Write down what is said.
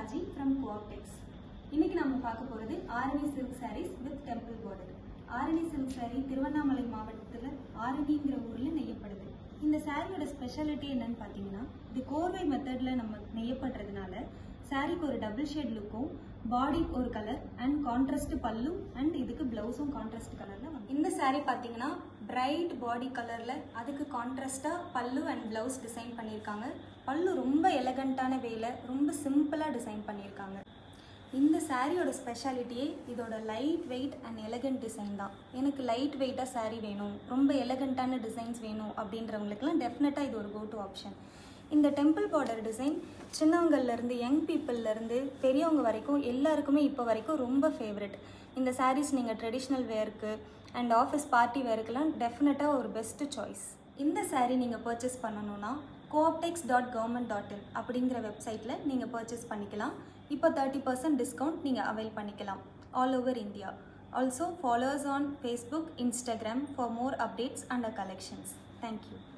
Raji from Co-optex இன்னைக்கு நம்ம பார்க்க போகிறது Arani silk sarees with temple border Arani silk saree Tiruvannamalai மாவட்டத்தில் ஆரணிங்கிற ஊரில் நெய்யப்படுது இந்த சாரியோட ஸ்பெஷாலிட்டி என்னன்னு பார்த்தீங்கன்னா இது கோர்வை மெத்தடில் நம்ம நெய்யப்படுறதுனால சாரிக்கு ஒரு டபுள் ஷேட் லுக்கும் பாடி ஒரு கலர் அண்ட் கான்ட்ராஸ்ட் பல்லு அண்ட் இதுக்கு பிளவுஸும் கான்ட்ராஸ்ட் கலர்ல இந்த saree பார்த்தீங்கன்னா பிரைட் பாடி கலர்ல அதுக்கு கான்ட்ராஸ்டா பல்லு அண்ட் பிளவுஸ் டிசைன் பண்ணியிருக்காங்க பல்லு ரொம்ப எலகண்டான வேல ரொம்ப சிம்பிளா டிசைன் பண்ணியிருக்காங்க இந்த சாரியோட ஸ்பெஷாலிட்டியே இதோட light weight and elegant design தான் எனக்கு லைட் வெயிட்டாக saree வேணும் ரொம்ப எலகண்ட்டான டிசைன்ஸ் வேணும் அப்படின்றவங்களுக்குலாம் டெஃபினட்டாக இது ஒரு கோ டு ஆப்ஷன் இந்த டெம்பிள் பார்டர் டிசைன் சின்னவங்கள்லேருந்து யங் பீப்புள்லேருந்து பெரியவங்க வரைக்கும் எல்லாருக்குமே இப்போ வரைக்கும் ரொம்ப ஃபேவரட் இந்த sarees நீங்கள் ட்ரெடிஷ்னல் வேருக்கு அண்ட் ஆஃபீஸ் பார்ட்டி வேருக்கெல்லாம் டெஃபினட்டாக ஒரு பெஸ்ட்டு சாய்ஸ் இந்த saree நீங்கள் பர்ச்சேஸ் பண்ணணும்னா Cooptex dot government dot in அப்படிங்கிற வெப்சைட்டில் நீங்கள் பர்ச்சேஸ் பண்ணிக்கலாம் இப்போ தேர்ட்டி பர்சன்ட் டிஸ்கவுண்ட் நீங்கள் அவைல் பண்ணிக்கலாம் all over India also followers on Facebook Instagram for more updates and collections thank you